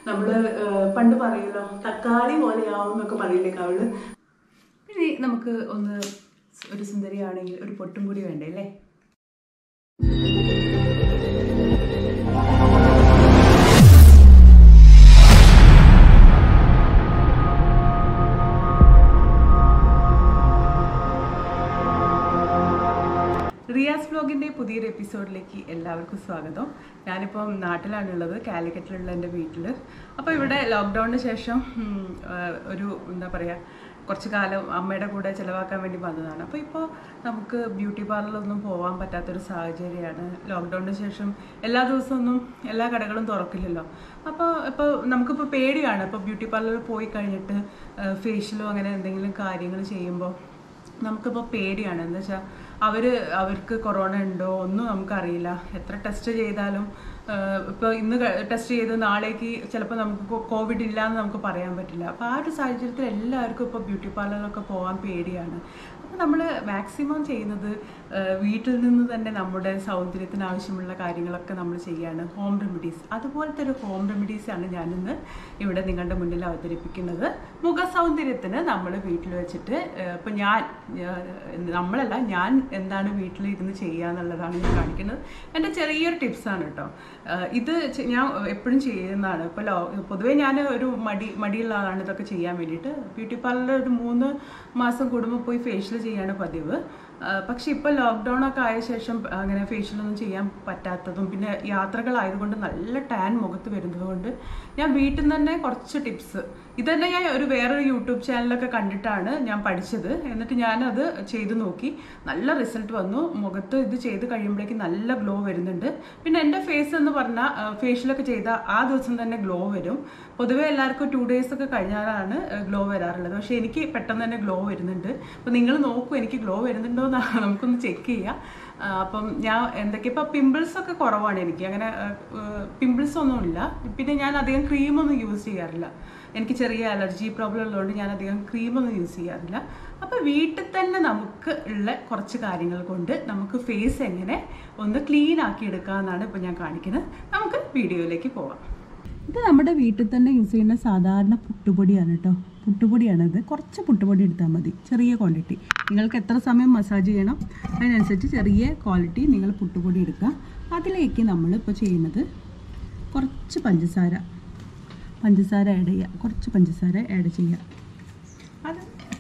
നമ്മൾ പണ്ട് പറയല്ലോ തക്കാളി പോലെയാവും എന്നൊക്കെ പറയില്ലേ കവള് ഇനി നമുക്ക് ഒന്ന് ഒരു സുന്ദരിയാണെങ്കിൽ ഒരു പൊട്ടും കൂടി വേണ്ടേ അല്ലേ റിയാസ് വ്ലോഗിൻ്റെ പുതിയൊരു എപ്പിസോഡിലേക്ക് എല്ലാവർക്കും സ്വാഗതം ഞാനിപ്പം നാട്ടിലാണുള്ളത് കാലിക്കറ്റിലുള്ള എൻ്റെ വീട്ടിൽ അപ്പോൾ ഇവിടെ ലോക്ക്ഡൗണിന് ശേഷം ഉം, ആ, ഒരു എന്താ പറയുക കുറച്ച് കാലം അമ്മയുടെ കൂടെ ചിലവാക്കാൻ വേണ്ടി വന്നതാണ് അപ്പോൾ ഇപ്പോൾ നമുക്ക് ബ്യൂട്ടി പാർലറിലൊന്നും പോകാൻ പറ്റാത്തൊരു സാഹചര്യമാണ് ലോക്ക്ഡൗണിന് ശേഷം എല്ലാ ദിവസമൊന്നും എല്ലാ കടകളും തുറക്കില്ലല്ലോ അപ്പോൾ ഇപ്പോൾ നമുക്കിപ്പോൾ പേടിയാണ് ഇപ്പോൾ ബ്യൂട്ടി പാർലറിൽ പോയി കഴിഞ്ഞിട്ട് ഫേഷ്യലോ അങ്ങനെ എന്തെങ്കിലും കാര്യങ്ങൾ ചെയ്യുമ്പോൾ നമുക്കിപ്പോൾ പേടിയാണ് എന്താ വെച്ചാൽ അവർ അവർക്ക് കൊറോണ ഉണ്ടോ ഒന്നും നമുക്കറിയില്ല എത്ര ടെസ്റ്റ് ചെയ്താലും ഇപ്പോൾ ഇന്ന് ടെസ്റ്റ് ചെയ്ത് നാളേക്ക് ചിലപ്പോൾ നമുക്ക് കോ- കോവിഡ് ഇല്ല എന്ന് നമുക്ക് പറയാൻ പറ്റില്ല അപ്പോൾ ആ ഒരു സാഹചര്യത്തിൽ എല്ലാവർക്കും ഇപ്പോൾ ബ്യൂട്ടി പാർലറിലൊക്കെ പോകാൻ പേടിയാണ് അപ്പോൾ നമ്മൾ മാക്സിമം ചെയ്യുന്നത് ആ, വീട്ടിൽ നിന്ന് തന്നെ നമ്മുടെ സൗന്ദര്യത്തിന് ആവശ്യമുള്ള കാര്യങ്ങളൊക്കെ നമ്മൾ ചെയ്യാണ് ഹോം റെമഡീസ് അതുപോലത്തെ ഒരു ഹോം റെമഡീസാണ് ഞാനിന്ന് ഇവിടെ നിങ്ങളുടെ മുന്നിൽ അവതരിപ്പിക്കുന്നത് മുഖ സൗന്ദര്യത്തിന് നമ്മൾ വീട്ടിൽ വെച്ചിട്ട് ഇപ്പം ഞാൻ ഞാൻ- നമ്മളല്ല ഞാൻ എന്താണ് വീട്ടിലിരുന്ന് ചെയ്യുക എന്നുള്ളതാണ് ഞാൻ കാണിക്കുന്നത് എൻ്റെ ചെറിയൊരു ടിപ്സാണ് കേട്ടോ ഏഹ് ഇത് ചെ- ഞാൻ എപ്പോഴും ചെയ്യുന്നതാണ് ഇപ്പോൾ ലോ പൊതുവേ ഞാൻ ഒരു മടി മടിയുള്ള ആളാണ് ഇതൊക്കെ ചെയ്യാൻ വേണ്ടിയിട്ട് ബ്യൂട്ടി പാർലറിൽ ഒരു മൂന്ന് മാസം കൂടുമ്പോൾ പോയി ഫേഷ്യൽ ചെയ്യാണ് പതിവ് ആ, പക്ഷെ ഇപ്പോൾ ലോക്ക്ഡൗൺ ഒക്കെ ആയ ശേഷം അങ്ങനെ ഫേഷ്യലൊന്നും ചെയ്യാൻ പറ്റാത്തതും പിന്നെ യാത്രകളായതുകൊണ്ട് നല്ല ടാൻ മുഖത്ത് വരുന്നത് കൊണ്ട് ഞാൻ വീട്ടിൽ നിന്ന് തന്നെ കുറച്ച് ടിപ്സ് ഇതന്നെ ഞാൻ ഒരു വേറൊരു യൂട്യൂബ് ചാനലൊക്കെ കണ്ടിട്ടാണ് ഞാൻ പഠിച്ചത് എന്നിട്ട് ഞാനത് ചെയ്ത് നോക്കി നല്ല റിസൾട്ട് വന്നു മുഖത്ത് ഇത് ചെയ്ത് കഴിയുമ്പോഴേക്കും നല്ല ഗ്ലോ വരുന്നുണ്ട് പിന്നെ എൻ്റെ ഫേസ് എന്ന് പറഞ്ഞാൽ ഫേഷ്യലൊക്കെ ചെയ്താൽ ആ ദിവസം തന്നെ ഗ്ലോ വരും പൊതുവേ എല്ലാവർക്കും ടു ഡേയ്സ് ഒക്കെ കഴിഞ്ഞാലാണ് ഗ്ലോ വരാറുള്ളത് പക്ഷേ എനിക്ക് പെട്ടെന്ന് തന്നെ ഗ്ലോ വരുന്നുണ്ട് അപ്പോൾ നിങ്ങൾ നോക്കൂ എനിക്ക് ഗ്ലോ വരുന്നുണ്ടോ എന്ന് നമുക്കൊന്ന് ചെക്ക് ചെയ്യാം ആ, അപ്പം ഞാൻ എന്തൊക്കെ ഇപ്പം പിമ്പിൾസ് ഒക്കെ കുറവാണ് എനിക്ക് അങ്ങനെ പിമ്പിൾസ് ഒന്നുമില്ല പിന്നെ ഞാൻ അധികം ക്രീമൊന്നും യൂസ് ചെയ്യാറില്ല എനിക്ക് ചെറിയ അലർജി പ്രോബ്ലം ഉള്ളതുകൊണ്ട് ഞാൻ അധികം ക്രീമൊന്നും യൂസ് ചെയ്യാറില്ല അപ്പോൾ വീട്ടിൽ തന്നെ നമുക്ക് ഉള്ള കുറച്ച് കാര്യങ്ങൾ കൊണ്ട് നമുക്ക് ഫേസ് എങ്ങനെ ഒന്ന് ക്ലീൻ ആക്കി എടുക്കാമെന്നാണ് ഇപ്പോൾ ഞാൻ കാണിക്കുന്നത് നമുക്ക് വീഡിയോയിലേക്ക് പോവാം ഇത് നമ്മുടെ വീട്ടിൽ തന്നെ യൂസ് ചെയ്യുന്ന സാധാരണ പുട്ടുപൊടിയാണ് കേട്ടോ പുട്ടുപൊടിയാണിത് കുറച്ച് പുട്ടുപൊടി എടുത്താൽ മതി ചെറിയ ക്വാണ്ടിറ്റി നിങ്ങൾക്ക് എത്ര സമയം മസാജ് ചെയ്യണം അതിനനുസരിച്ച് ചെറിയ ക്വാളിറ്റി നിങ്ങൾ പുട്ടുപൊടി എടുക്കുക അതിലേക്ക് നമ്മൾ ഇപ്പോൾ ചെയ്യുന്നത് കുറച്ച് പഞ്ചസാര പഞ്ചസാര ആഡ് ചെയ്യുക കുറച്ച് പഞ്ചസാര ആഡ് ചെയ്യുക അത്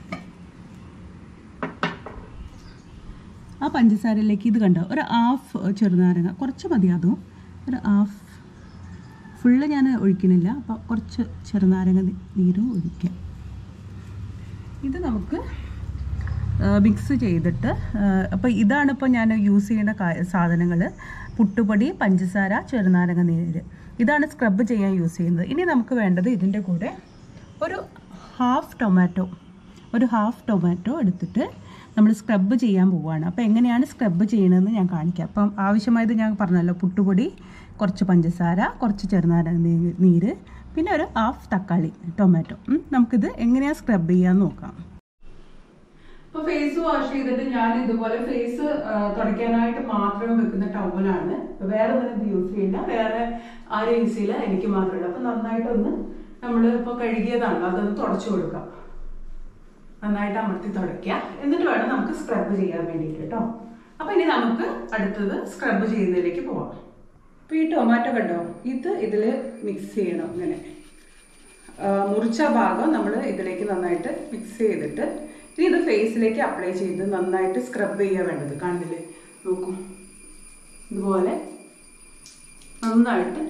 ആ പഞ്ചസാരയിലേക്ക് ഇത് കണ്ടോ ഒരു ഹാഫ് ചെറുനാരങ്ങ കുറച്ച് മതി അതും ഒരു ഹാഫ് ഫുള്ള് ഞാൻ ഒഴിക്കണില്ല അപ്പോൾ കുറച്ച് ചെറുനാരങ്ങ നി- നീരും ഒഴിക്കാം ഇത് നമുക്ക് മിക്സ് ചെയ്തിട്ട് അപ്പോൾ ഇതാണ് ഇപ്പോൾ ഞാൻ യൂസ് ചെയ്യുന്ന സാധനങ്ങൾ പുട്ടുപൊടി പഞ്ചസാര ചെറുനാരങ്ങ നീര് ഇതാണ് സ്ക്രബ് ചെയ്യാൻ യൂസ് ചെയ്യുന്നത് ഇനി നമുക്ക് വേണ്ടത് ഇതിൻ്റെ കൂടെ ഒരു ഹാഫ് ടൊമാറ്റോ ഒരു ഹാഫ് ടൊമാറ്റോ എടുത്തിട്ട് നമ്മൾ സ്ക്രബ് ചെയ്യാൻ പോവുകയാണ് അപ്പോൾ എങ്ങനെയാണ് സ്ക്രബ് ചെയ്യണമെന്ന് ഞാൻ കാണിക്കാം അപ്പം ആവശ്യമായത് ഞാൻ പറഞ്ഞല്ലോ പുട്ടുപൊടി കുറച്ച് പഞ്ചസാര കുറച്ച് ചെറുനാരങ്ങ നീ- നീര് പിന്നെ ഒരു ഹാഫ് തക്കാളി ടൊമാറ്റോ ഉം. നമുക്കിത് എങ്ങനെയാണ് സ്ക്രബ് ചെയ്യാൻ നോക്കാം ഇപ്പൊ ഫേസ് വാഷ് ചെയ്തിട്ട് ഞാൻ ഇതുപോലെ ഫേസ് തുടയ്ക്കാനായിട്ട് മാത്രം വെക്കുന്ന ടവലാണ് വേറെ ഒന്നും ഇത് യൂസ് ചെയ്യില്ല വേറെ ആരും യൂസ് ചെയ്യില്ല എനിക്ക് മാത്രമല്ല അപ്പൊ നന്നായിട്ടൊന്ന് നമ്മൾ ഇപ്പൊ കഴുകിയതാണല്ലോ അതൊന്ന് തുടച്ചു കൊടുക്കാം നന്നായിട്ട് അമർത്തി തുടയ്ക്കുക എന്നിട്ട് വേണം നമുക്ക് സ്ക്രബ് ചെയ്യാൻ വേണ്ടിയിട്ട് കേട്ടോ അപ്പൊ ഇനി നമുക്ക് അടുത്തത് സ്ക്രബ് ചെയ്യുന്നതിലേക്ക് പോവാം അപ്പൊ ഈ ടൊമാറ്റോ കണ്ടോ ഇത് ഇതില് മിക്സ് ചെയ്യണം ഇങ്ങനെ ആ, മുറിച്ച ഭാഗം നമ്മൾ ഇതിലേക്ക് നന്നായിട്ട് മിക്സ് ചെയ്തിട്ട് ഇനി ഇത് ഫേസിലേക്ക് അപ്ലൈ ചെയ്ത് നന്നായിട്ട് സ്ക്രബ് ചെയ്യാൻ വേണ്ടത് കണ്ടില്ലേ നോക്കൂ ഇതുപോലെ നന്നായിട്ട്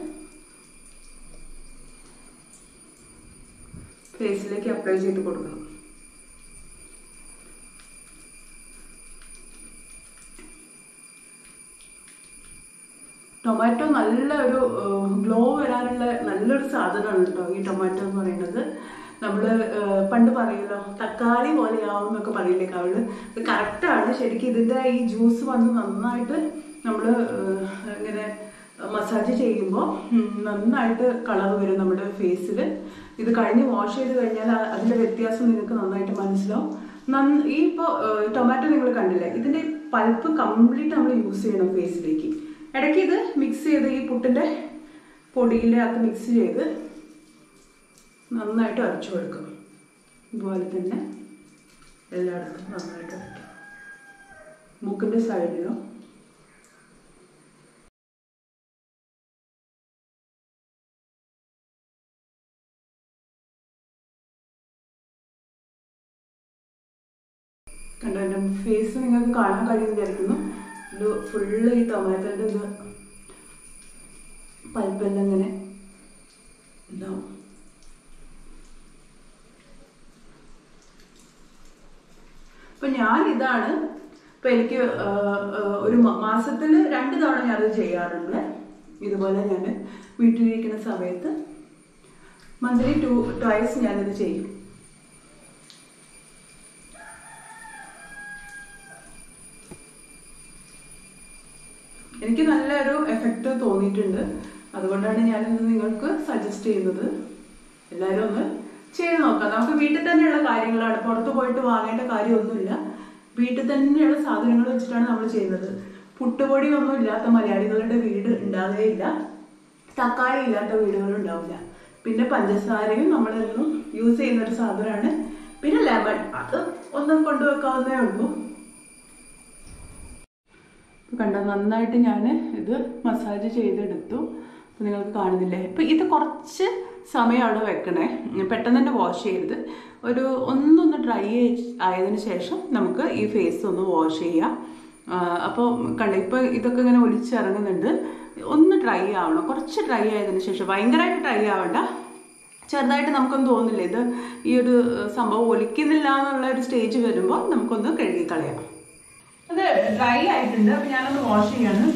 ഫേസിലേക്ക് അപ്ലൈ ചെയ്ത് കൊടുക്കണം ടൊമാറ്റോ നല്ല ഒരു ഗ്ലോ വരാനുള്ള നല്ലൊരു സാധനമാണ് കേട്ടോ ഈ ടൊമാറ്റോ എന്ന് പറയുന്നത് നമ്മൾ പണ്ട് പറയല്ലോ തക്കാളി പോലെയാവും എന്നൊക്കെ പറയില്ലേ കവള് ഇത് കറക്റ്റാണ് ശരിക്കും ഇതിൻ്റെ ഈ ജ്യൂസ് വന്ന് നന്നായിട്ട് നമ്മൾ ഇങ്ങനെ മസാജ് ചെയ്യുമ്പോൾ നന്നായിട്ട് കളർ വരും നമ്മുടെ ഫേസിൽ ഇത് കഴിഞ്ഞ് വാഷ് ചെയ്ത് കഴിഞ്ഞാൽ ആ- അതിന്റെ വ്യത്യാസം നിങ്ങൾക്ക് നന്നായിട്ട് മനസ്സിലാവും നന്ന ഈ ഇപ്പോൾ ടൊമാറ്റോ നിങ്ങൾ കണ്ടില്ലേ ഇതിന്റെ പൾപ്പ് കംപ്ലീറ്റ് നമ്മൾ യൂസ് ചെയ്യണം ഫേസിലേക്ക് ഇടയ്ക്ക് ഇത് മിക്സ് ചെയ്ത് ഈ പുട്ടിന്റെ പൊടിയിൽ അത് മിക്സ് ചെയ്ത് നന്നായിട്ട് അരച്ചു കൊടുക്കും ഇതുപോലെ തന്നെ എല്ലായിടത്തും നന്നായിട്ട് അരയ്ക്കും മൂക്കിൻ്റെ സൈഡിലും കണ്ടോ എൻ്റെ ഫേസ് നിങ്ങൾക്ക് കാണാൻ കഴിയും വിചാരിക്കുന്നു ഇത് ഫുള്ള് ഈ ടൊമാറ്റോൻ്റെ ഇത് പൽപ്പെല്ലാം ഇങ്ങനെ ഇതാവും അപ്പൊ ഞാൻ ഇതാണ് ഇപ്പൊ എനിക്ക് ആ, ആ, ഒരു മാസത്തിൽ രണ്ട് തവണ ഞാനത് ചെയ്യാറുണ്ട് ഇതുപോലെ ഞാൻ വീട്ടിലിരിക്കുന്ന സമയത്ത് മന്ത്ലി ടു ട്വൈസ് ഞാനിത് ചെയ്യും എനിക്ക് നല്ലൊരു എഫക്റ്റ് തോന്നിയിട്ടുണ്ട് അതുകൊണ്ടാണ് ഞാനിത് നിങ്ങൾക്ക് സജസ്റ്റ് ചെയ്യുന്നത് എല്ലാവരും ഒന്ന് ചെയ്ത് നോക്കാം നമുക്ക് വീട്ടിൽ തന്നെയുള്ള കാര്യങ്ങളാണ് പുറത്ത് പോയിട്ട് വാങ്ങേണ്ട കാര്യമൊന്നുമില്ല വീട്ടിൽ തന്നെയുള്ള സാധനങ്ങൾ വെച്ചിട്ടാണ് നമ്മൾ ചെയ്യുന്നത് പുട്ടുപൊടി ഒന്നും ഇല്ലാത്ത മലയാളികളുടെ വീട് ഉണ്ടാകുകയില്ല തക്കാളി ഇല്ലാത്ത വീടുകൾ ഉണ്ടാവില്ല പിന്നെ പഞ്ചസാരയും നമ്മളെന്നും യൂസ് ചെയ്യുന്ന ഒരു സാധനമാണ് പിന്നെ ലെമൺ അത് ഒന്നും കൊണ്ടുവെക്കാവുന്നേ ഉള്ളൂ കണ്ടോ നന്നായിട്ട് ഞാൻ ഇത് മസാജ് ചെയ്തെടുത്തു അപ്പോൾ നിങ്ങൾക്ക് കാണുന്നില്ലേ ഇപ്പം ഇത് കുറച്ച് സമയം അവിടെ വെക്കണേ പെട്ടെന്ന് തന്നെ വാഷ് ചെയ്യരുത് ഒരു ഒന്നൊന്ന് ഡ്രൈ ആയതിനു ശേഷം നമുക്ക് ഈ ഫേസ് ഒന്ന് വാഷ് ചെയ്യാം അപ്പോൾ കണ്ടോ ഇപ്പോൾ ഇതൊക്കെ ഇങ്ങനെ ഒലിച്ചിറങ്ങുന്നുണ്ട് ഒന്ന് ഡ്രൈ ആവണം കുറച്ച് ഡ്രൈ ആയതിനു ശേഷം ഭയങ്കരമായിട്ട് ഡ്രൈ ആവണ്ട ചെറുതായിട്ട് നമുക്കൊന്നും തോന്നില്ല ഇത് ഈ ഒരു സംഭവം ഒലിക്കുന്നില്ല എന്നുള്ള ഒരു സ്റ്റേജ് വരുമ്പോൾ നമുക്കൊന്ന് കഴുകി കളയാം അത് ഡ്രൈ ആയിട്ടുണ്ട് അപ്പൊ ഞാനൊന്ന് വാഷ് ചെയ്യാണ്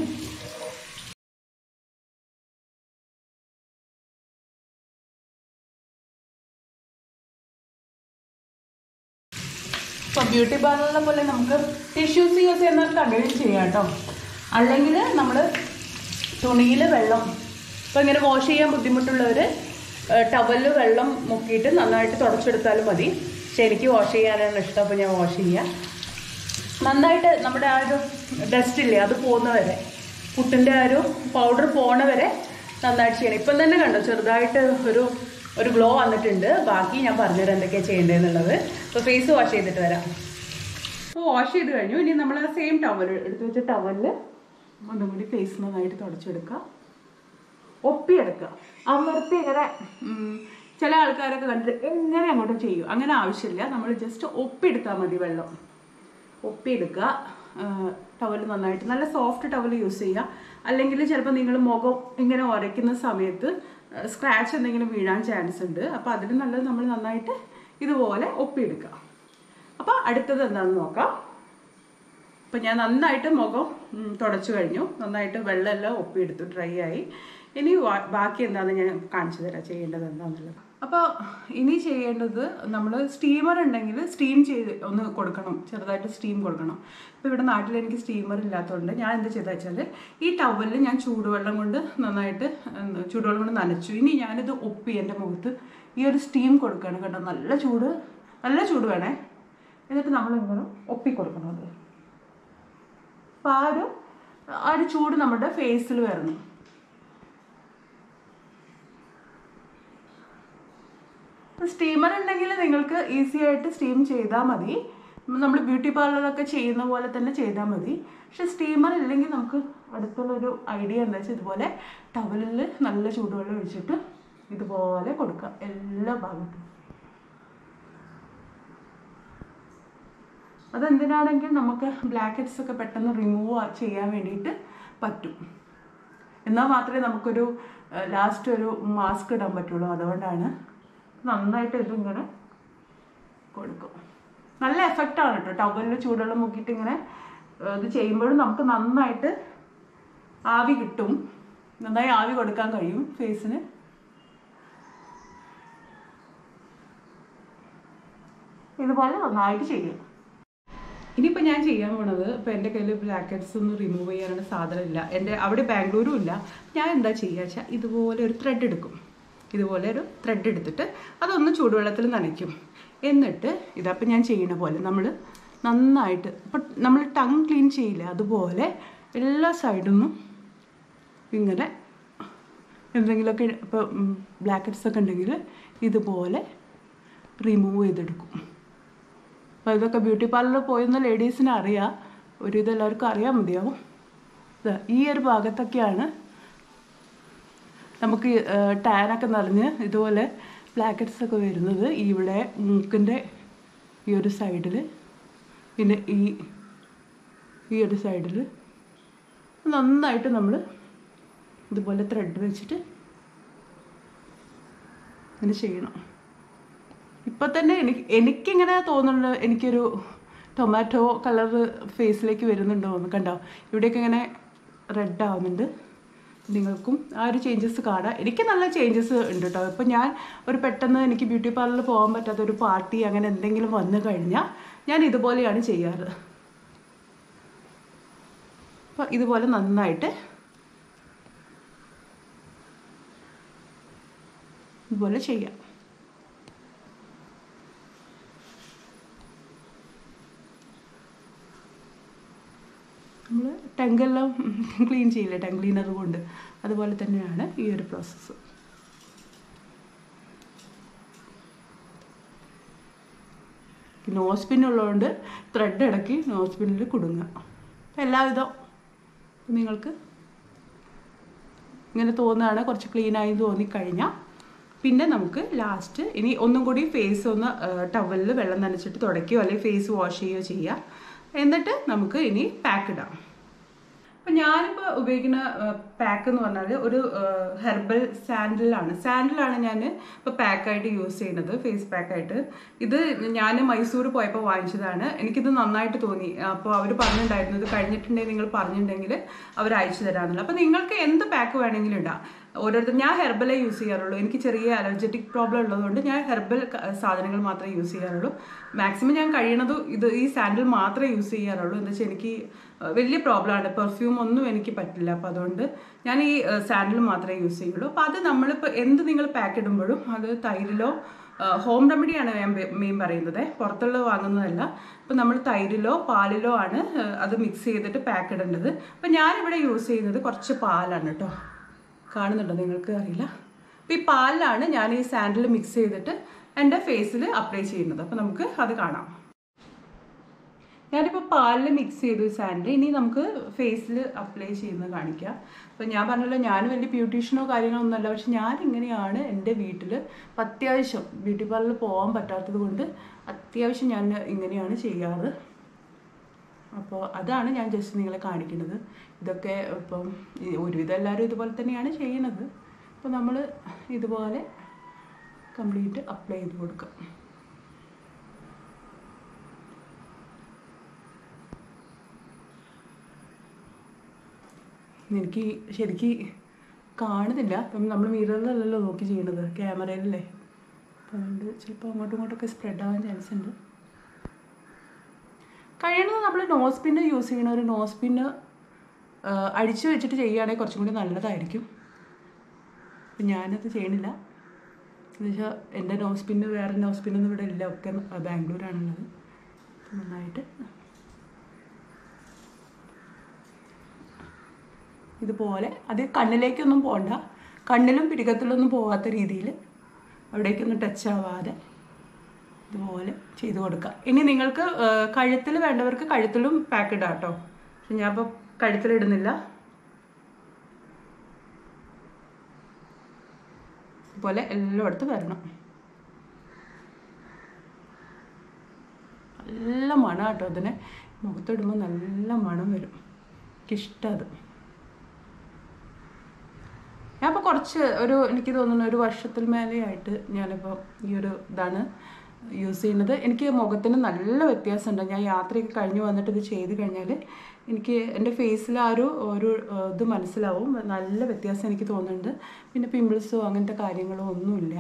ഇപ്പൊ ബ്യൂട്ടി പാർലറിലെ പോലെ നമുക്ക് ടിഷ്യൂസ് യൂസ് ചെയ്യുന്നവർക്ക് കണ്ടിന്യൂ ചെയ്യാം കേട്ടോ അല്ലെങ്കിൽ നമ്മൾ തുണിയിൽ വെള്ളം ഇപ്പം ഇങ്ങനെ വാഷ് ചെയ്യാൻ ബുദ്ധിമുട്ടുള്ളവർ ടവലിൽ വെള്ളം മുക്കിയിട്ട് നന്നായിട്ട് തുടച്ചെടുത്താലും മതി പക്ഷെ എനിക്ക് വാഷ് ചെയ്യാനാണ് ഇഷ്ടം അപ്പോൾ ഞാൻ വാഷ് ചെയ്യാം നന്നായിട്ട് നമ്മുടെ ആ ഒരു ഡസ്റ്റ് ഇല്ലേ അത് പോകുന്ന വരെ പുട്ടിൻ്റെ ആ ഒരു പൗഡർ പോണ വരെ നന്നായിട്ട് ചെയ്യണം ഇപ്പം തന്നെ കണ്ടോ ചെറുതായിട്ട് ഒരു ഒരു ഗ്ലോ വന്നിട്ടുണ്ട് ബാക്കി ഞാൻ പറഞ്ഞുതരാം എന്തൊക്കെയാണ് ചെയ്യേണ്ടതെന്നുള്ളത് അപ്പോൾ ഫേസ് വാഷ് ചെയ്തിട്ട് വരാം അപ്പോൾ വാഷ് ചെയ്ത് കഴിഞ്ഞു ഇനി നമ്മൾ ആ സെയിം ടവൽ എടുത്ത് വെച്ച ടവലിൽ ഒന്നും കൂടി ഫേസ് നന്നായിട്ട് തുടച്ചെടുക്കുക ഒപ്പിയെടുക്കുക അമർത്തി ഇങ്ങനെ ഉം, ചില ആൾക്കാരൊക്കെ കണ്ടിട്ട് എങ്ങനെ അങ്ങോട്ട് ചെയ്യും അങ്ങനെ ആവശ്യമില്ല നമ്മൾ ജസ്റ്റ് ഒപ്പിയെടുത്താൽ മതി വെള്ളം ഒപ്പിയെടുക്കുക ടവൽ നന്നായിട്ട് നല്ല സോഫ്റ്റ് ടവൽ യൂസ് ചെയ്യുക അല്ലെങ്കിൽ ചിലപ്പോൾ നിങ്ങൾ മുഖം ഇങ്ങനെ ഉരയ്ക്കുന്ന സമയത്ത് സ്ക്രാച്ച് എന്തെങ്കിലും വീഴാൻ ചാൻസ് ഉണ്ട് അപ്പോൾ അതിന് നല്ലത് നമ്മൾ നന്നായിട്ട് ഇതുപോലെ ഒപ്പിയെടുക്കുക അപ്പോൾ അടുത്തത് എന്താണെന്ന് നോക്കാം അപ്പം ഞാൻ നന്നായിട്ട് മുഖം ഉം, തുടച്ചു കഴിഞ്ഞു നന്നായിട്ട് വെള്ളമെല്ലാം ഒപ്പിയെടുത്തു ഡ്രൈ ആയി ഇനി വാ- ബാക്കി എന്താണെന്ന് ഞാൻ കാണിച്ചു തരാം ചെയ്യേണ്ടത് എന്താണെന്നുള്ളത് അപ്പോൾ ഇനി ചെയ്യേണ്ടത് നമ്മൾ സ്റ്റീമർ ഉണ്ടെങ്കിൽ സ്റ്റീം ചെയ്ത് ഒന്ന് കൊടുക്കണം ചെറുതായിട്ട് സ്റ്റീം കൊടുക്കണം ഇപ്പോൾ ഇവിടെ നാട്ടിൽ എനിക്ക് സ്റ്റീമർ ഇല്ലാത്തതുകൊണ്ട് ഞാൻ എന്താ ചെയ്തത് വെച്ചാൽ ഈ ടവലിൽ ഞാൻ ചൂടുവെള്ളം കൊണ്ട് നന്നായിട്ട് എന്താ, ചൂടുവെള്ളം കൊണ്ട് നനച്ചു ഇനി ഞാനിത് ഒപ്പി എൻ്റെ മുഖത്ത് ഈ ഒരു സ്റ്റീം കൊടുക്കുകയാണ് കേട്ടോ നല്ല ചൂട് നല്ല ചൂട് വേണേ എന്നിട്ട് നമ്മളിങ്ങനെ ഒപ്പി കൊടുക്കണം അത് അപ്പോൾ ആ ഒരു ആ ഒരു ചൂട് നമ്മുടെ ഫേസിൽ വരണം സ്റ്റീമർ ഉണ്ടെങ്കിൽ നിങ്ങൾക്ക് ഈസി ആയിട്ട് സ്റ്റീം ചെയ്താൽ മതി നമ്മൾ ബ്യൂട്ടി പാർലറൊക്കെ ചെയ്യുന്ന പോലെ തന്നെ ചെയ്താൽ മതി പക്ഷെ സ്റ്റീമർ ഇല്ലെങ്കിൽ നമുക്ക് അടുത്തുള്ളൊരു ഐഡിയ എന്താ വെച്ചാൽ ഇതുപോലെ ടവലിൽ നല്ല ചൂടുവെള്ളം ഒഴിച്ചിട്ട് ഇതുപോലെ കൊടുക്കുക എല്ലാ ഭാഗത്തും അതെന്തിനാണെങ്കിൽ നമുക്ക് ബ്ലാക്ക് ഹെഡ്സ് ഒക്കെ പെട്ടെന്ന് റിമൂവ് ചെയ്യാൻ വേണ്ടിയിട്ട് പറ്റും എന്നാൽ മാത്രമേ നമുക്കൊരു ലാസ്റ്റ് ഒരു മാസ്ക് ഇടാൻ പറ്റുള്ളൂ അതുകൊണ്ടാണ് നന്നായിട്ട് ഇതിങ്ങനെ കൊടുക്കും നല്ല എഫക്റ്റാണ് കേട്ടോ ടവലിൽ ചൂടുവെള്ളം മുക്കിയിട്ട് ഇങ്ങനെ ഏഹ്, ഇത് ചെയ്യുമ്പോഴും നമുക്ക് നന്നായിട്ട് ആവി കിട്ടും നന്നായി ആവി കൊടുക്കാൻ കഴിയും ഫേസിന് ഇതുപോലെ നന്നായിട്ട് ചെയ്യും ഇനിയിപ്പോൾ ഞാൻ ചെയ്യാൻ പോണത് ഇപ്പോൾ എൻ്റെ കയ്യിൽ ബ്രാക്കറ്റ്സ് ഒന്നും റിമൂവ് ചെയ്യാനുള്ള സാധനമില്ല എൻ്റെ അവിടെ ബാംഗ്ലൂരും ഇല്ല ഞാൻ എന്താ ചെയ്യുക വെച്ചാൽ ഇതുപോലെ ഒരു ത്രെഡ് എടുക്കും ഇതുപോലെ ഒരു ത്രെഡ് എടുത്തിട്ട് അതൊന്ന് ചൂടുവെള്ളത്തിൽ നനയ്ക്കും എന്നിട്ട് ഇതപ്പം ഞാൻ ചെയ്യണ പോലെ നമ്മൾ നന്നായിട്ട് ഇപ്പം നമ്മൾ ടങ് ക്ലീൻ ചെയ്യില്ല അതുപോലെ എല്ലാ സൈഡിൽ നിന്നും ഇങ്ങനെ എന്തെങ്കിലുമൊക്കെ ഇപ്പോൾ ബ്ലാക്കറ്റ്സ് ഒക്കെ ഉണ്ടെങ്കിൽ ഇതുപോലെ റിമൂവ് ചെയ്തെടുക്കും അപ്പോൾ ഇതൊക്കെ ബ്യൂട്ടി പാർലറിൽ പോയിരുന്ന ലേഡീസിന് അറിയാം ഒരു ഇതെല്ലാവർക്കും അറിയാൻ മതിയാവും ദാ ഈ ഒരു ഭാഗത്തൊക്കെയാണ് നമുക്ക് ടാനൊക്കെ നിറഞ്ഞ് ഇതുപോലെ ബ്ലാക്കറ്റ്സ് ഒക്കെ വരുന്നത് ഇവിടെ മൂക്കിൻ്റെ ഈ ഒരു സൈഡിൽ പിന്നെ ഈ ഈ ഒരു സൈഡിൽ നന്നായിട്ട് നമ്മൾ ഇതുപോലെ ത്രെഡ് വെച്ചിട്ട് ഇങ്ങനെ ചെയ്യണം ഇപ്പം തന്നെ എനിക്ക് എനിക്കിങ്ങനെ തോന്നുന്നുണ്ട് എനിക്കൊരു ടൊമാറ്റോ കളർ ഫേസിലേക്ക് വരുന്നുണ്ടോ എന്ന് കണ്ടോ ഇവിടെയൊക്കെ ഇങ്ങനെ റെഡ് ആവുന്നുണ്ട് നിങ്ങൾക്കും ആ ഒരു ചേഞ്ചസ് കാണാം എനിക്ക് നല്ല ചേഞ്ചസ് ഉണ്ട് കേട്ടോ ഇപ്പം ഞാൻ ഒരു പെട്ടെന്ന് എനിക്ക് ബ്യൂട്ടി പാർലറിൽ പോകാൻ പറ്റാത്ത ഒരു പാർട്ടി അങ്ങനെ എന്തെങ്കിലും വന്നു കഴിഞ്ഞാൽ ഞാൻ ഇതുപോലെയാണ് ചെയ്യാറ് അപ്പോൾ ഇതുപോലെ നന്നായിട്ട് ഇതുപോലെ ചെയ്യാം നമ്മൾ ടങ്കെല്ലാം ക്ലീൻ ചെയ്യില്ലേ ടങ് ക്ലീനർ കൊണ്ട് അതുപോലെ തന്നെയാണ് ഈ ഒരു പ്രോസസ്സ് നോസ് പിൻ ഉള്ളതുകൊണ്ട് ത്രെഡ് ഇടയ്ക്ക് നോസ് പിന്നിൽ കുടുങ്ങുക അപ്പം എല്ലാവിധം നിങ്ങൾക്ക് ഇങ്ങനെ തോന്നുകയാണ് കുറച്ച് ക്ലീൻ ആയി തോന്നിക്കഴിഞ്ഞാൽ പിന്നെ നമുക്ക് ലാസ്റ്റ് ഇനി ഒന്നും കൂടി ഫേസ് ഒന്ന് ടവലിൽ വെള്ളം നനച്ചിട്ട് തുടയ്ക്കുകയോ അല്ലെങ്കിൽ ഫേസ് വാഷ് ചെയ്യുകയോ ചെയ്യാം എന്നിട്ട് നമുക്ക് ഇനി പാക്ക് ഇടാം അപ്പം ഞാനിപ്പോൾ ഉപയോഗിക്കുന്ന പാക്ക് എന്ന് പറഞ്ഞാൽ ഒരു ഹെർബൽ സാൻഡിലാണ് സാൻഡിലാണ് ഞാൻ ഇപ്പോൾ പാക്കായിട്ട് യൂസ് ചെയ്യുന്നത് ഫേസ് പാക്കായിട്ട് ഇത് ഞാൻ മൈസൂർ പോയപ്പോൾ വാങ്ങിച്ചതാണ് എനിക്കിത് നന്നായിട്ട് തോന്നി അപ്പോൾ അവർ പറഞ്ഞിട്ടുണ്ടായിരുന്നു ഇത് കഴിഞ്ഞിട്ടുണ്ടെങ്കിൽ നിങ്ങൾ പറഞ്ഞിട്ടുണ്ടെങ്കിൽ അവർ അയച്ചു തരാമെന്നുള്ളത് അപ്പോൾ നിങ്ങൾക്ക് എന്ത് പാക്ക് വേണമെങ്കിലും ഇടാം ഓരോരുത്തർ ഞാൻ ഹെർബലേ യൂസ് ചെയ്യാറുള്ളൂ എനിക്ക് ചെറിയ അലർജറ്റിക് പ്രോബ്ലം ഉള്ളതുകൊണ്ട് ഞാൻ ഹെർബൽ സാധനങ്ങൾ മാത്രമേ യൂസ് ചെയ്യാറുള്ളൂ മാക്സിമം ഞാൻ കഴിയണത് ഇത് ഈ സാൻഡിൽ മാത്രമേ യൂസ് ചെയ്യാറുള്ളൂ എന്താ വെച്ചാൽ എനിക്ക് വലിയ പ്രോബ്ലമാണ് പെർഫ്യൂം ഒന്നും എനിക്ക് പറ്റില്ല അപ്പോൾ അതുകൊണ്ട് ഞാൻ ഈ സാൻഡിൽ മാത്രമേ യൂസ് ചെയ്യുള്ളൂ അപ്പോൾ അത് നമ്മളിപ്പോൾ എന്ത് നിങ്ങൾ പാക്ക് ഇടുമ്പോഴും അത് തൈരിലോ ഹോം റെമഡിയാണ് ഞാൻ മെയിൻ പറയുന്നത് പുറത്തുള്ളത് വാങ്ങുന്നതല്ല ഇപ്പം നമ്മൾ തൈരിലോ പാലിലോ ആണ് അത് മിക്സ് ചെയ്തിട്ട് പാക്ക് ഇടേണ്ടത് അപ്പം ഞാനിവിടെ യൂസ് ചെയ്യുന്നത് കുറച്ച് പാലാണ് കേട്ടോ കാണുന്നുണ്ടോ നിങ്ങൾക്ക് അറിയില്ല അപ്പോൾ ഈ പാലിലാണ് ഞാൻ ഈ സാൻഡിൽ മിക്സ് ചെയ്തിട്ട് എൻ്റെ ഫേസിൽ അപ്ലൈ ചെയ്യുന്നത് അപ്പോൾ നമുക്ക് അത് കാണാം ഞാനിപ്പോൾ പാലിൽ മിക്സ് ചെയ്തു സാൻഡിൽ ഇനി നമുക്ക് ഫേസിൽ അപ്ലൈ ചെയ്യുന്നത് കാണിക്കാം അപ്പോൾ ഞാൻ പറഞ്ഞല്ലോ ഞാൻ വലിയ ബ്യൂട്ടീഷ്യനോ കാര്യങ്ങളോ ഒന്നുമല്ല പക്ഷെ ഞാൻ ഇങ്ങനെയാണ് എൻ്റെ വീട്ടിൽ അത്യാവശ്യം ബ്യൂട്ടി പാർലറിൽ പോകാൻ പറ്റാത്തത് കൊണ്ട് അത്യാവശ്യം ഞാൻ ഇങ്ങനെയാണ് ചെയ്യാറ് അപ്പോൾ അതാണ് ഞാൻ ജസ്റ്റ് നിങ്ങളെ കാണിക്കുന്നത് ഇതൊക്കെ ഇപ്പം ഒരുവിധം എല്ലാവരും ഇതുപോലെ തന്നെയാണ് ചെയ്യുന്നത് അപ്പോൾ നമ്മൾ ഇതുപോലെ കംപ്ലീറ്റ് അപ്ലൈ ചെയ്ത് കൊടുക്കുക എനിക്ക് ശരിക്ക് കാണുന്നില്ല ഇപ്പം നമ്മൾ മിററിലല്ലല്ലോ നോക്കി ചെയ്യണത് ക്യാമറയിലല്ലേ അപ്പം അതുകൊണ്ട് ചിലപ്പോൾ അങ്ങോട്ടും ഇങ്ങോട്ടൊക്കെ സ്പ്രെഡ് ആവാൻ ചാൻസ് ഉണ്ട് കഴിയണത് നമ്മൾ നോസ് പിന്ന് യൂസ് ചെയ്യണ ഒരു നോസ് പിന്ന് അടിച്ചു വെച്ചിട്ട് ചെയ്യുകയാണെങ്കിൽ കുറച്ചും കൂടി നല്ലതായിരിക്കും അപ്പം ഞാനത് ചെയ്യണില്ല എന്നുവെച്ചാൽ എൻ്റെ നോസ് പിന്ന് വേറെ നോസ് പിന്നൊന്നും ഇവിടെ ഇല്ല ഒക്കെ ബാംഗ്ലൂരാണുള്ളത് നന്നായിട്ട് ഇതുപോലെ അത് കണ്ണിലേക്കൊന്നും പോകണ്ട കണ്ണിലും പിരികത്തിലൊന്നും പോകാത്ത രീതിയിൽ അവിടേക്കൊന്നും ടച്ച് ആവാതെ ഇതുപോലെ ചെയ്ത് കൊടുക്കുക ഇനി നിങ്ങൾക്ക് കഴുത്തിൽ വേണ്ടവർക്ക് കഴുത്തിലും പാക്ക് ഇടാം കേട്ടോ പക്ഷെ ഞാൻ ഇപ്പോൾ കഴുത്തിലിടുന്നില്ല ഇതുപോലെ എല്ലായിടത്തും വരണം നല്ല മണം കേട്ടോ അതിനെ മുഖത്തിടുമ്പോൾ നല്ല മണം വരും എനിക്കിഷ്ടം അത് ഞാനിപ്പോൾ കുറച്ച് ഒരു എനിക്ക് തോന്നുന്നു ഒരു വർഷത്തിൽ മേലെയായിട്ട് ഞാനിപ്പോൾ ഈ ഒരു ഇതാണ് യൂസ് ചെയ്യുന്നത് എനിക്ക് മുഖത്തിന് നല്ല വ്യത്യാസമുണ്ട് ഞാൻ യാത്രയൊക്കെ കഴിഞ്ഞ് വന്നിട്ട് ഇത് ചെയ്ത് കഴിഞ്ഞാൽ എനിക്ക് എൻ്റെ ഫേസിൽ ആ ഒരു ഒരു ഇത് മനസ്സിലാവും നല്ല വ്യത്യാസം എനിക്ക് തോന്നുന്നുണ്ട് പിന്നെ പിമ്പിൾസോ അങ്ങനത്തെ കാര്യങ്ങളോ ഒന്നുമില്ല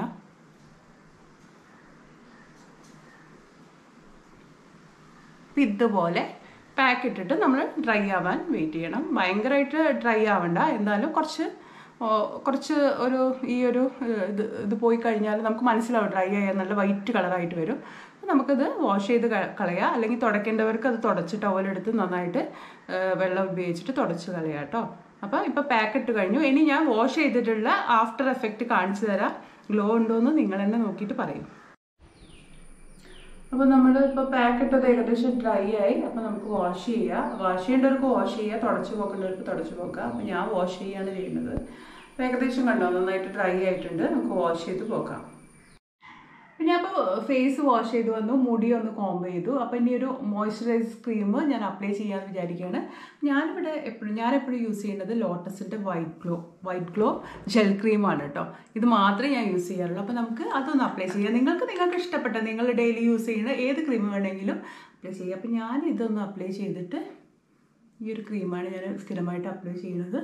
ഇതുപോലെ പാക്ക് ഇട്ടിട്ട് നമ്മൾ ഡ്രൈ ആവാൻ വെയിറ്റ് ചെയ്യണം ഭയങ്കരമായിട്ട് ഡ്രൈ ആവണ്ട എന്തായാലും കുറച്ച് കുറച്ച് ഒരു ഈ ഒരു ഇത് ഇത് പോയി കഴിഞ്ഞാൽ നമുക്ക് മനസ്സിലാവും ഡ്രൈ ആയാൽ നല്ല വൈറ്റ് കളറായിട്ട് വരും നമുക്കത് വാഷ് ചെയ്ത് കളയാം അല്ലെങ്കിൽ തുടയ്ക്കേണ്ടവർക്ക് അത് തുടച്ച് ടവലെടുത്ത് നന്നായിട്ട് വെള്ളം ഉപയോഗിച്ചിട്ട് തുടച്ച് കളയാം കേട്ടോ അപ്പോൾ ഇപ്പോൾ പാക്കറ്റ് കഴിഞ്ഞു ഇനി ഞാൻ വാഷ് ചെയ്തിട്ടുള്ള ആഫ്റ്റർ എഫക്റ്റ് കാണിച്ചു തരാം ഗ്ലോ ഉണ്ടോ എന്ന് നിങ്ങൾ തന്നെ നോക്കിയിട്ട് പറയും അപ്പോൾ നമ്മൾ ഇപ്പോൾ പാക്കറ്റ് അത് ഏകദേശം ഡ്രൈ ആയി അപ്പോൾ നമുക്ക് വാഷ് ചെയ്യാം വാഷ് ചെയ്യേണ്ടവർക്ക് വാഷ് ചെയ്യുക തുടച്ച് പോക്കേണ്ടവർക്ക് തുടച്ച് പോക്കാം അപ്പോൾ ഞാൻ വാഷ് ചെയ്യാണ് ചെയ്യുന്നത് അപ്പോൾ ഏകദേശം കണ്ടോ നന്നായിട്ട് ഡ്രൈ ആയിട്ടുണ്ട് നമുക്ക് വാഷ് ചെയ്ത് പോക്കാം പിന്നെ അപ്പോൾ ഫേസ് വാഷ് ചെയ്ത് വന്നു മുടി ഒന്ന് കോംബ് ചെയ്തു അപ്പോൾ ഇനി ഒരു മോയ്സ്ചറൈസ് ക്രീം ഞാൻ അപ്ലൈ ചെയ്യാമെന്ന് വിചാരിക്കുകയാണ് ഞാനിവിടെ എപ്പോഴും ഞാൻ എപ്പോഴും യൂസ് ചെയ്യുന്നത് ലോട്ടസിൻ്റെ white glow white glow gel ക്രീമാണ് കേട്ടോ ഇത് മാത്രമേ ഞാൻ യൂസ് ചെയ്യാറുള്ളൂ അപ്പോൾ നമുക്ക് അതൊന്ന് അപ്ലൈ ചെയ്യാം നിങ്ങൾക്ക് നിങ്ങൾക്ക് ഇഷ്ടപ്പെട്ട നിങ്ങൾ ഡെയിലി യൂസ് ചെയ്യുന്ന ഏത് ക്രീം വേണമെങ്കിലും അപ്ലൈ ചെയ്യാം അപ്പോൾ ഞാൻ ഇതൊന്ന് അപ്ലൈ ചെയ്തിട്ട് ഈ ഒരു ക്രീമാണ് ഞാൻ സ്ഥിരമായിട്ട് അപ്ലൈ ചെയ്യുന്നത്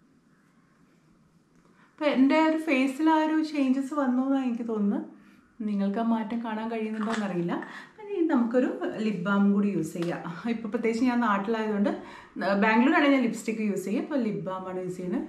അപ്പോൾ എൻ്റെ ഒരു ഫേസിൽ ആ ഒരു ചേഞ്ചസ് വന്നു എന്നാണ് എനിക്ക് തോന്നുന്നത് നിങ്ങൾക്ക് ആ മാറ്റം കാണാൻ കഴിയുന്നുണ്ടോ എന്നറിയില്ല ഇനി നമുക്കൊരു ലിപ് ബാം കൂടി യൂസ് ചെയ്യാം ഇപ്പോൾ പ്രത്യേകിച്ച് ഞാൻ നാട്ടിലായതുകൊണ്ട് ബാംഗ്ലൂരാണെങ്കിൽ ഞാൻ ലിപ്സ്റ്റിക്ക് യൂസ് ചെയ്യും ഇപ്പോൾ ലിപ് ബാമാണ് യൂസ് ചെയ്യുന്നത്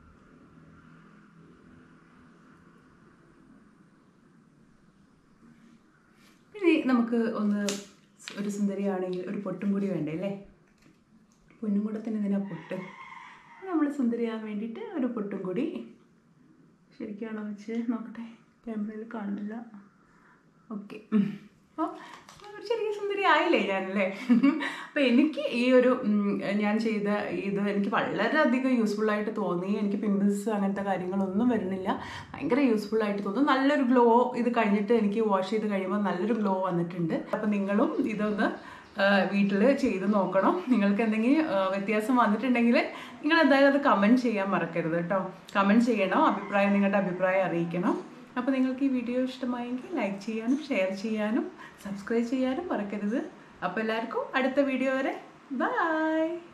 ഇനി നമുക്ക് ഒന്ന് ഒരു സുന്ദരിയാണെങ്കിൽ ഒരു പൊട്ടും കൂടി വേണ്ടേ അല്ലേ പൊന്നും കൂടെ തന്നെ ഇതിനാ പൊട്ട് നമ്മൾ സുന്ദരിയാകാൻ വേണ്ടിയിട്ട് ഒരു പൊട്ടും കൂടി ശരിക്കാണോ വെച്ച് നോക്കട്ടെ ക്യാമറയിൽ കാണില്ല ഓക്കെ അപ്പോൾ ഒരു ചെറിയ സുന്ദരി ആയില്ലേ ഞാനല്ലേ അപ്പോൾ എനിക്ക് ഈ ഒരു ഉം, ഞാൻ ചെയ്ത ഇത് എനിക്ക് വളരെയധികം യൂസ്ഫുൾ ആയിട്ട് തോന്നി എനിക്ക് പിമ്പിൾസ് അങ്ങനത്തെ കാര്യങ്ങളൊന്നും വരുന്നില്ല ഭയങ്കര യൂസ്ഫുൾ ആയിട്ട് തോന്നുന്നു നല്ലൊരു ഗ്ലോ ഇത് കഴിഞ്ഞിട്ട് എനിക്ക് വാഷ് ചെയ്ത് കഴിയുമ്പോൾ നല്ലൊരു ഗ്ലോ വന്നിട്ടുണ്ട് അപ്പോൾ നിങ്ങളും ഇതൊന്ന് വീട്ടിൽ ചെയ്ത് നോക്കണം നിങ്ങൾക്ക് എന്തെങ്കിലും ആ, വ്യത്യാസം വന്നിട്ടുണ്ടെങ്കിൽ നിങ്ങൾ എന്തായാലും അത് കമൻറ്റ് ചെയ്യാൻ മറക്കരുത് കേട്ടോ കമൻറ്റ് ചെയ്യണം അഭിപ്രായം നിങ്ങളുടെ അഭിപ്രായം അറിയിക്കണം അപ്പോൾ നിങ്ങൾക്ക് ഈ വീഡിയോ ഇഷ്ടമായെങ്കിൽ ലൈക്ക് ചെയ്യാനും ഷെയർ ചെയ്യാനും സബ്സ്ക്രൈബ് ചെയ്യാനും മറക്കരുത് അപ്പോൾ എല്ലാവർക്കും അടുത്ത വീഡിയോ വരെ ബൈ